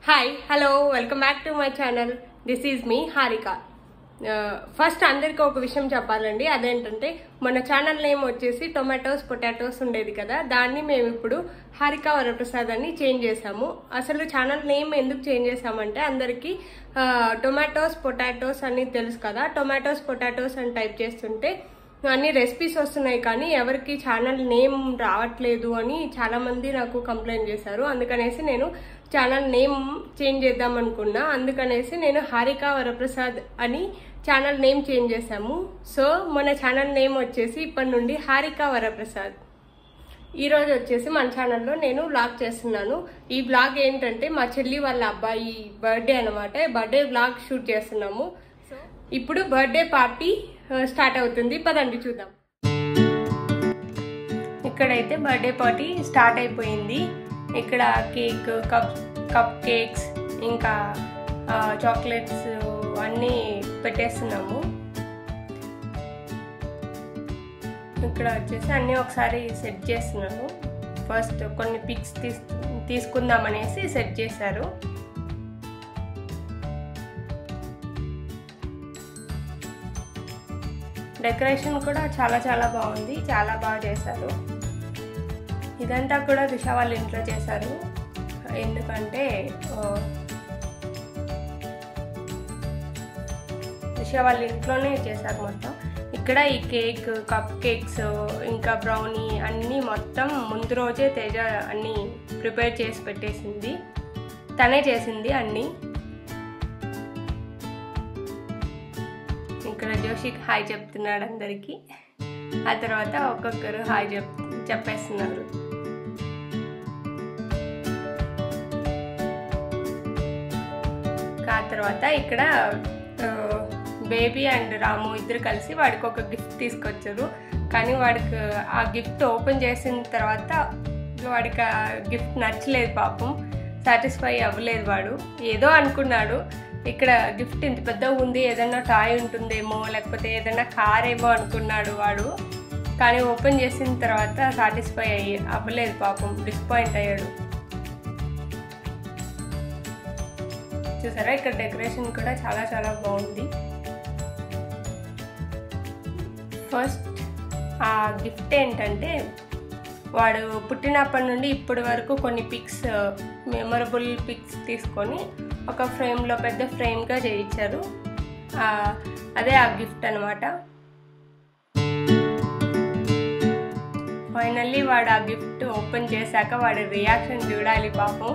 hi hello welcome back to my channel this is me Harika first అందరికీ ఒక విషయం చెప్పాలండి అదేంటంటే మన ఛానల్ నేమ్ వచ్చేసి టొమాటోస్ పొటాటోస్ ఉండేది కదా దాన్ని మేము ఇప్పుడు హారిక వరప్రసాద్ అని చేంజ్ చేసాము అసలు ఛానల్ నేమ్ ఎందుకు చేంజ్ చేసామంటే అందరికీ టొమాటోస్ పొటాటోస్ అని తెలుసు కదా టొమాటోస్ పొటాటోస్ అని టైప్ చేస్తుంటే అన్ని రెసిపీస్ వస్తున్నాయి కానీ ఎవరికి ఛానల్ నేమ్ రావట్లేదు అని చాలా మంది నాకు కంప్లైంట్ చేశారు అందుకనేసి నేను ఛానల్ నేమ్ చేంజ్ చేద్దాం అనుకున్నా అందుకనేసి నేను హారిక వరప్రసాద్ అని ఛానల్ నేమ్ చేంజ్ చేశాము సో మన ఛానల్ నేమ్ వచ్చేసి ఇప్పటి నుండి హారిక వరప్రసాద్ ఈ రోజు వచ్చేసి మన ఛానల్లో నేను బ్లాగ్ చేస్తున్నాను ఈ బ్లాగ్ ఏంటంటే మా చెల్లి వాళ్ళ అబ్బాయి బర్త్డే అనమాట బర్త్డే బ్లాగ్ షూట్ చేస్తున్నాము సో ఇప్పుడు బర్త్డే పార్టీ స్టార్ట్ అవుతుంది పదండి చూద్దాం ఇక్కడైతే బర్త్డే పార్టీ స్టార్ట్ అయిపోయింది ఇక్కడ కేక్ కప్ కప్ కేక్స్ ఇంకా చాక్లెట్స్ అన్నీ పెట్టేస్తున్నాము ఇక్కడ వచ్చేసి అన్నీ ఒకసారి సెట్ చేస్తున్నాను ఫస్ట్ కొన్ని పిక్స్ తీస్ తీసుకుందామనేసి సెట్ చేశారు డెకరేషన్ కూడా చాలా చాలా బాగుంది చాలా బాగా చేశారు ఇదంతా కూడా దిశ వాళ్ళ ఇంట్లో చేశారు ఎందుకంటే దిశ వాళ్ళ ఇంట్లోనే చేశారు మొత్తం ఇక్కడ ఈ కేక్ కప్ కేక్స్ ఇంకా బ్రౌనీ అన్నీ మొత్తం ముందు రోజే తేజ అన్నీ ప్రిపేర్ చేసి పెట్టేసింది తనే చేసింది అన్నీ ఇక్కడ జోషికి హాయ్ చెప్తున్నాడు అందరికీ ఆ తర్వాత ఒక్కొక్కరు హాయ్ చెప్ చెప్పేస్తున్నారు ఆ తర్వాత ఇక్కడ బేబీ అండ్ రాము ఇద్దరు కలిసి వాడికి ఒక గిఫ్ట్ తీసుకొచ్చారు కానీ వాడికి ఆ గిఫ్ట్ ఓపెన్ చేసిన తర్వాత వాడికి ఆ గిఫ్ట్ నచ్చలేదు పాపం సాటిస్ఫై అవ్వలేదు వాడు ఏదో అనుకున్నాడు ఇక్కడ గిఫ్ట్ ఇంత పెద్ద ఉంది ఏదైనా టాయ్ ఉంటుందేమో లేకపోతే ఏదైనా కార్ ఏమో అనుకున్నాడు వాడు కానీ ఓపెన్ చేసిన తర్వాత సాటిస్ఫై అయ్యి అవ్వలేదు పాపం డిసప్పాయింట్ అయ్యాడు చూసారా ఇక్కడ డెకరేషన్ కూడా చాలా చాలా బాగుంది ఫస్ట్ ఆ గిఫ్ట్ ఏంటంటే వాడు పుట్టినప్పటి నుండి ఇప్పటి వరకు కొన్ని పిక్స్ మెమొరబుల్ పిక్స్ తీసుకొని ఒక ఫ్రేమ్లో పెద్ద ఫ్రేమ్గా చేయించారు అదే ఆ గిఫ్ట్ అనమాట ఫైనల్లీ వాడు ఆ గిఫ్ట్ ఓపెన్ చేశాక వాడి రియాక్షన్ చూడాలి పాపం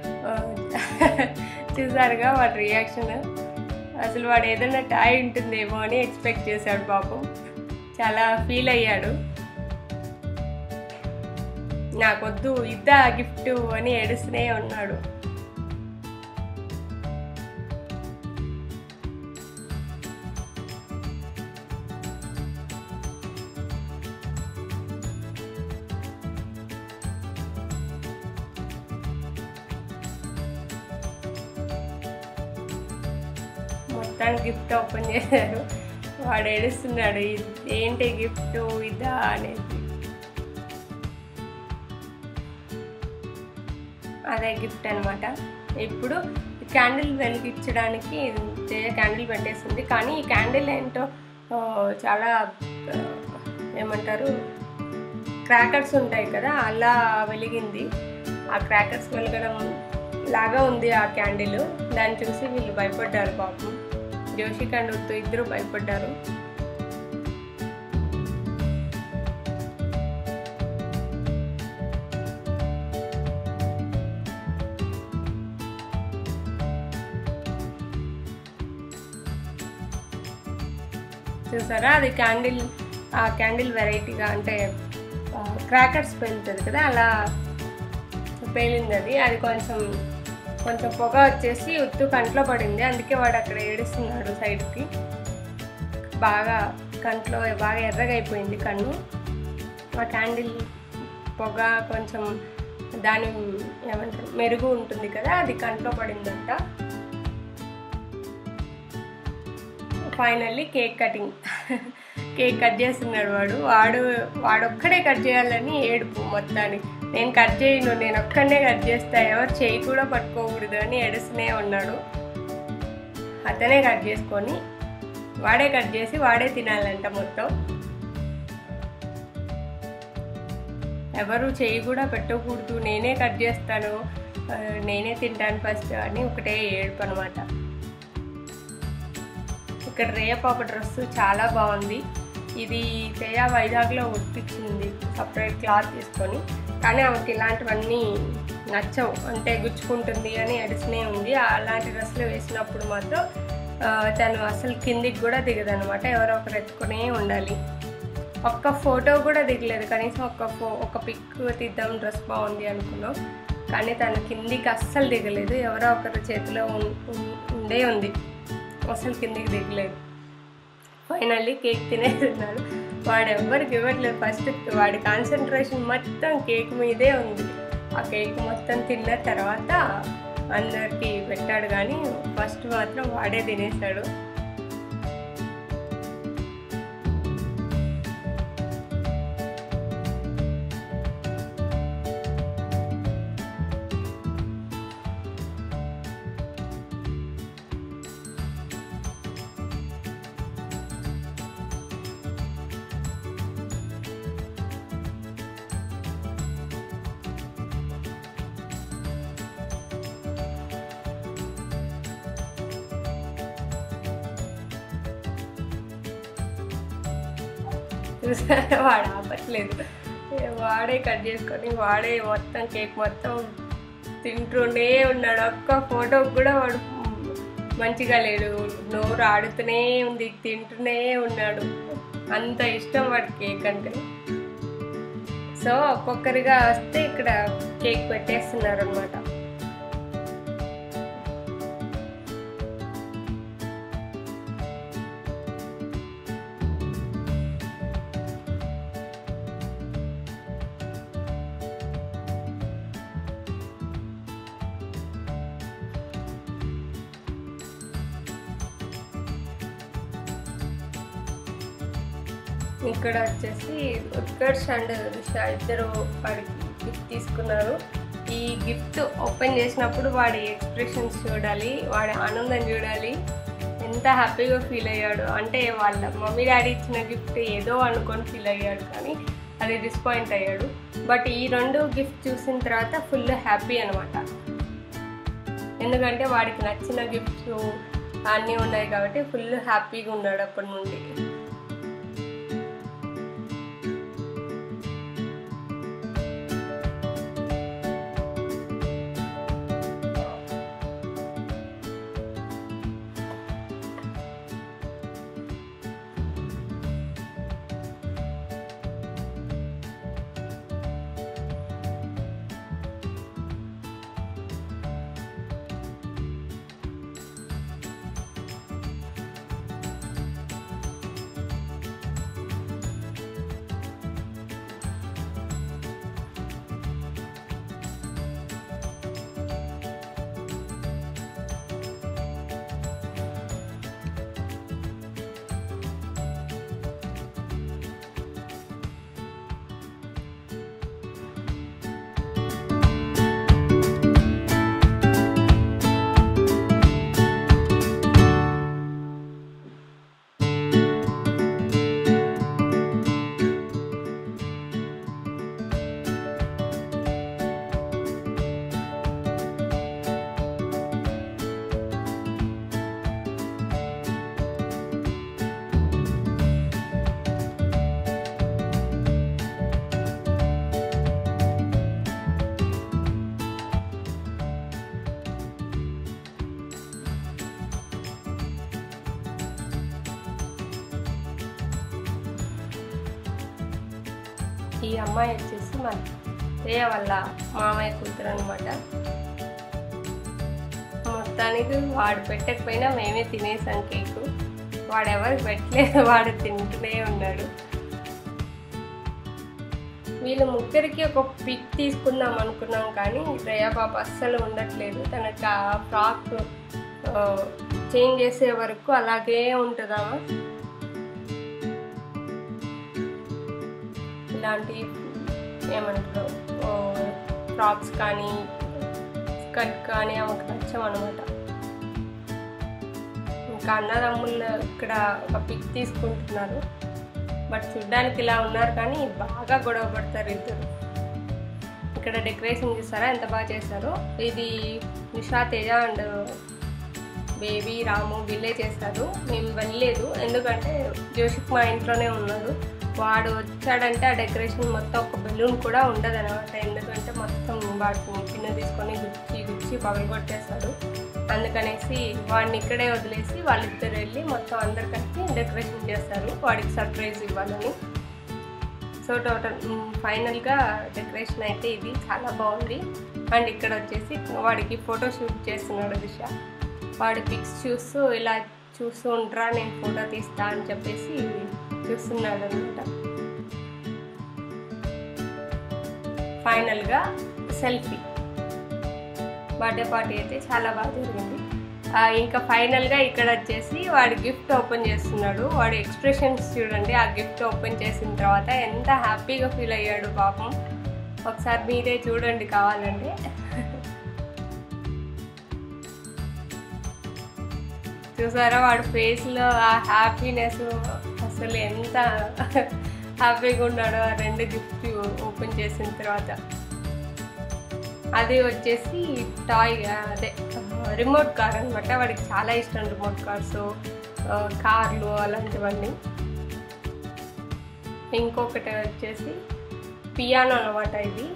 చూసారుగా వాడి రియాక్షన్ అసలు వాడు ఏదైనా టాయ్ ఉంటుందేమో అని ఎక్స్పెక్ట్ చేశాడు పాపం చాలా ఫీల్ అయ్యాడు నాకొద్దు ఇద్దా గిఫ్ట్ అని ఏడుస్తూనే ఉన్నాడు మొత్తానికి గిఫ్ట్ ఓపెన్ చేశారు వాడు ఏడుస్తున్నాడు ఏంటి గిఫ్ట్ ఇదా అనేది అదే గిఫ్ట్ అనమాట ఇప్పుడు క్యాండిల్ వెలిగించడానికి జయ క్యాండిల్ పెట్టేసింది కానీ ఈ క్యాండిల్ ఏంటో చాలా ఏమంటారు క్రాకర్స్ ఉంటాయి కదా అలా వెలిగింది ఆ క్రాకర్స్ వెలగడం లాగా ఉంది ఆ క్యాండిల్ దాన్ని చూసి వీళ్ళు భయపడ్డారు పాపం జోషిక్ అండ్ ఉత్తు ఇద్దరు భయపడ్డారు చూసారా అది క్యాండిల్ ఆ క్యాండిల్ వెరైటీగా అంటే క్రాకర్స్ పేలుతుంది కదా అలా పేలింది అది అది కొంచెం కొంచెం పొగ వచ్చేసి ఉత్తు కంట్లో పడింది అందుకే వాడు అక్కడ ఏడుస్తున్నాడు సైడ్కి బాగా కంట్లో బాగా ఎర్రగా అయిపోయింది కన్ను ఆ క్యాండిల్ పొగ కొంచెం దాని ఏమంటారు మెరుగు ఉంటుంది కదా అది కంట్లో పడిందంట finally cake cutting cake cut చేస్తున్నాడు వాడు వాడు వాడొక్కడే కట్ చేయాలని ఏడుపు మొత్తానికి నేను కట్ చేయను నేను ఒక్కనే కట్ చేస్తా ఎవరు చేయి కూడా పట్టుకోకూడదు అని ఎడుస్తూనే ఉన్నాడు అతనే కట్ చేసుకొని వాడే కట్ చేసి వాడే తినాలంట మొత్తం ఎవరు చేయి కూడా పెట్టకూడదు నేనే కట్ చేస్తాను ఆ, నేనే తింటాను ఫస్ట్ అని ఒకటే ఏడుపు అనమాట ఇక్కడ రేయ పాప డ్రెస్ చాలా బాగుంది ఇది తేయ వైజాగ్లో ఉడిపించింది సపరేట్ క్లాత్ తీసుకొని కానీ ఆమెకి ఇలాంటివన్నీ నచ్చవు అంటే గుచ్చుకుంటుంది అని అడిసినే ఉంది అలాంటి డ్రెస్సులు వేసినప్పుడు మాత్రం ఆ, తను అసలు కిందికి కూడా దిగదనమాట ఎవరో ఒకరు ఎత్తుకునే ఉండాలి ఒక్క ఫోటో కూడా దిగలేదు కనీసం ఒక్క ఫో ఒక పిక్ తీద్దాం డ్రెస్ బాగుంది అనుకున్నాం కానీ తను కిందికి అస్సలు దిగలేదు ఎవరో ఒకరి చేతిలో ఉన్- ఉన్- ఉండే ఉంది అసలు కిందికి దిగలేదు ఫైనల్లీ కేక్ తినేస్తున్నాడు వాడు ఎవ్వరికి ఇవ్వట్లేదు ఫస్ట్ వాడి కాన్సన్ట్రేషన్ మొత్తం కేక్ మీదే ఉంది ఆ కేక్ మొత్తం తిన్న తర్వాత అందరికి పెట్టాడు కానీ ఫస్ట్ మాత్రం వాడే తినేశాడు చూసారా వాడు ఆపట్లేదు వాడే కట్ చేసుకొని వాడే మొత్తం కేక్ మొత్తం తింటూనే ఉన్నాడు ఒక్క ఫోటో కూడా వాడు మంచిగా లేడు నోరు ఆడుతూనే ఉంది తింటూనే ఉన్నాడు అంత ఇష్టం వాడు కేక్ అంటే సో ఒక్కొక్కరిగా వస్తే ఇక్కడ కేక్ పెట్టేస్తున్నారు అనమాట ఇక్కడ వచ్చేసి ఉత్కర్ష్ అండ్ రిషా ఇద్దరు వాడికి గిఫ్ట్ తీసుకున్నారు ఈ గిఫ్ట్ ఓపెన్ చేసినప్పుడు వాడి ఎక్స్ప్రెషన్స్ చూడాలి వాడి ఆనందం చూడాలి ఎంత హ్యాపీగా ఫీల్ అయ్యాడు అంటే వాళ్ళ మమ్మీ డాడీ ఇచ్చిన గిఫ్ట్ ఏదో అనుకొని ఫీల్ అయ్యాడు కానీ అది డిసప్పాయింట్ అయ్యాడు బట్ ఈ రెండు గిఫ్ట్ చూసిన తర్వాత ఫుల్ హ్యాపీ అనమాట ఎందుకంటే వాడికి నచ్చిన గిఫ్ట్స్ అన్నీ ఉన్నాయి కాబట్టి ఫుల్ హ్యాపీగా ఉన్నాడు అప్పటి నుండి ఈ అమ్మాయి వచ్చేసి మన రేయ వాళ్ళ మామయ్య కూతురు అనమాట మొత్తానికి వాడు పెట్టకపోయినా మేమే తినేసాం కేకు వాడు ఎవరికి పెట్టలేదు వాడు తింటూనే ఉన్నాడు వీళ్ళు ముగ్గురికి ఒక పిక్ తీసుకుందాం అనుకున్నాం కానీ రేయా పాప అస్సలు ఉండట్లేదు తనకు ఆ ఫ్రాక్ చేంజ్ చేసే వరకు అలాగే ఉంటుందా ఇలాంటి ఏమంటారు ఫ్రాక్స్ కానీ స్కర్ట్ కానీ ఆమెకు నచ్చమన్నమాట ఇంకా అన్నదమ్ముళ్ళు ఇక్కడ ఒక పిక్ తీసుకుంటున్నారు బట్ చూడ్డానికి ఇలా ఉన్నారు కానీ బాగా గొడవ పడతారు ఇద్దరు ఇక్కడ డెకరేషన్ చేస్తారా ఎంత బాగా చేశారో ఇది నిషా తేజ అండ్ బేబీ రాము వీళ్ళే చేశారు మేము వెళ్ళలేదు ఎందుకంటే జోషిక్ మా ఇంట్లోనే ఉన్నారు వాడు వచ్చాడంటే ఆ డెకరేషన్ మొత్తం ఒక బెలూన్ కూడా ఉండదు అనమాట ఎందుకంటే మొత్తం వాటిని కింద తీసుకొని గుచ్చి గుచ్చి పగలు కొట్టేస్తాడు అందుకనేసి వాడిని ఇక్కడే వదిలేసి వాళ్ళిద్దరు వెళ్ళి మొత్తం అందరు కలిసి డెకరేషన్ చేస్తారు వాడికి సర్ప్రైజ్ ఇవ్వాలని సో టోటల్ ఫైనల్గా డెకరేషన్ అయితే ఇది చాలా బాగుంది అండ్ ఇక్కడ వచ్చేసి వాడికి ఫోటో షూట్ చేస్తున్నాడు దిశ వాడు పిక్స్ చూస్తూ ఇలా చూస్తూ ఉంటారా నేను ఫోటో తీస్తా అని చెప్పేసి చూస్తున్నాడు అనమాట ఫైనల్గా సెల్ఫీ బర్త్డే పార్టీ అయితే చాలా బాగా జరిగింది ఆ, ఇంకా ఫైనల్గా ఇక్కడ వచ్చేసి వాడు గిఫ్ట్ ఓపెన్ చేస్తున్నాడు వాడి ఎక్స్ప్రెషన్స్ చూడండి ఆ గిఫ్ట్ ఓపెన్ చేసిన తర్వాత ఎంత హ్యాపీగా ఫీల్ అయ్యాడు పాపం ఒకసారి మీరే చూడండి కావాలంటే చూసారా వాడి ఫేస్లో ఆ హ్యాపీనెస్ అసలు ఎంత హ్యాపీగా ఉన్నాడో ఆ రెండు గిఫ్ట్ ఓపెన్ చేసిన తర్వాత అది వచ్చేసి టాయ్ అదే రిమోట్ కార్ అనమాట వాడికి చాలా ఇష్టం రిమోట్ కార్స్ కార్లు అలాంటివన్నీ ఇంకొకటి వచ్చేసి పియానో అనమాట ఇది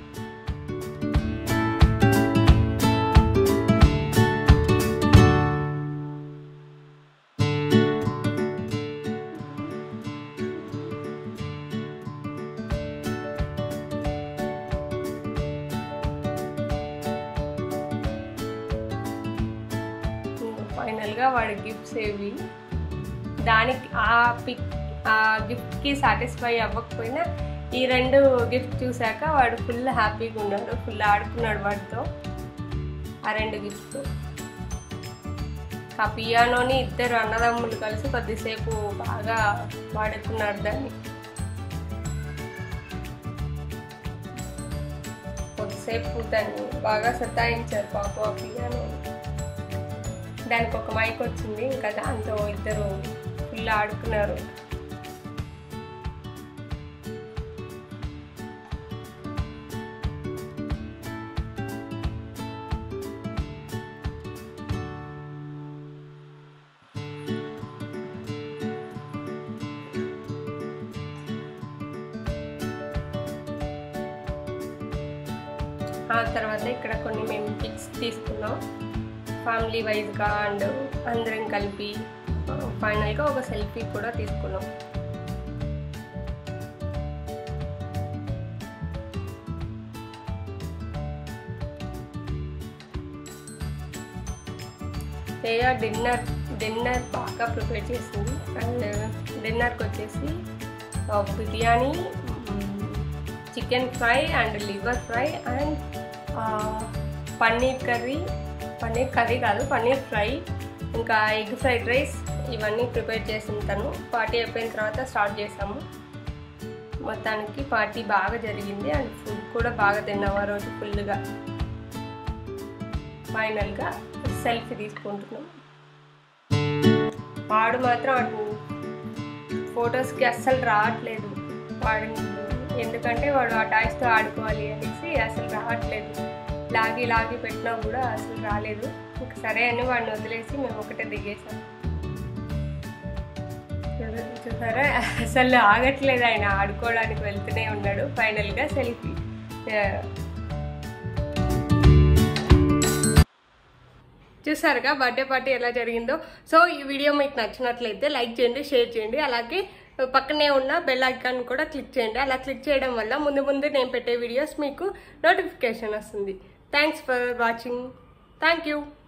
ఫైనల్గా వాడి గిఫ్ట్స్ ఏవి దానికి ఆ పిక్ ఆ గిఫ్ట్కి సాటిస్ఫై అవ్వకపోయినా ఈ రెండు గిఫ్ట్ చూశాక వాడు ఫుల్ హ్యాపీగా ఉన్నాడు ఫుల్ ఆడుకున్నాడు వాడితో ఆ రెండు గిఫ్ట్స్ ఆ పియానోని ఇద్దరు అన్నదమ్ములు కలిసి కొద్దిసేపు బాగా వాడుకున్నారు దాన్ని కొద్దిసేపు దాన్ని బాగా సతాయించారు పాప ఆ పియానోని దానికి ఒక మైక్ వచ్చింది ఇంకా దాంతో ఇద్దరు ఫుల్ ఆడుకున్నారు ఆ తర్వాత ఇక్కడ కొన్ని మేము పిక్స్ తీసుకున్నాం ఫ్యామిలీ వైజ్గా అండ్ అందరం కలిపి ఫైనల్గా ఒక సెల్ఫీ కూడా తీసుకున్నాం తేయ డిన్నర్ డిన్నర్ బాగా ప్రిపేర్ చేసింది అండ్ డిన్నర్కి వచ్చేసి ఆ, biryani chicken fry and liver fry and paneer curry paneer curry కాదు పన్నీర్ ఫ్రై ఇంకా ఎగ్ ఫ్రైడ్ రైస్ ఇవన్నీ ప్రిపేర్ చేసిన తను పార్టీ అయిపోయిన తర్వాత స్టార్ట్ చేసాము మొత్తానికి పార్టీ బాగా జరిగింది అండ్ ఫుడ్ కూడా బాగా తిన్నాము ఆ రోజు ఫుల్గా ఫైనల్గా సెల్ఫీ తీసుకుంటున్నాం వాడు మాత్రం అటు ఫొటోస్కి అస్సలు రావట్లేదు వాడు ఎందుకంటే వాడు ఆ టాయ్స్తో ఆడుకోవాలి అనేసి అసలు రావట్లేదు లాగి లాగి పెట్టినా కూడా అసలు రాలేదు ఇంక సరే అని వాడిని వదిలేసి మేము ఒకటే దిగేసాం చూడ- చూసారా అసలు ఆగట్లేదు ఆయన ఆడుకోవడానికి వెళ్తూనే ఉన్నాడు ఫైనల్గా సెల్ఫీ చూసారుగా బర్త్డే పార్టీ ఎలా జరిగిందో సో ఈ వీడియో మీకు నచ్చినట్లయితే లైక్ చేయండి షేర్ చేయండి అలాగే పక్కనే ఉన్న బెల్ ఐకాన్ కూడా క్లిక్ చేయండి అలా క్లిక్ చేయడం వల్ల ముందు ముందు నేను పెట్టే వీడియోస్ మీకు నోటిఫికేషన్ వస్తుంది thanks for watching thank you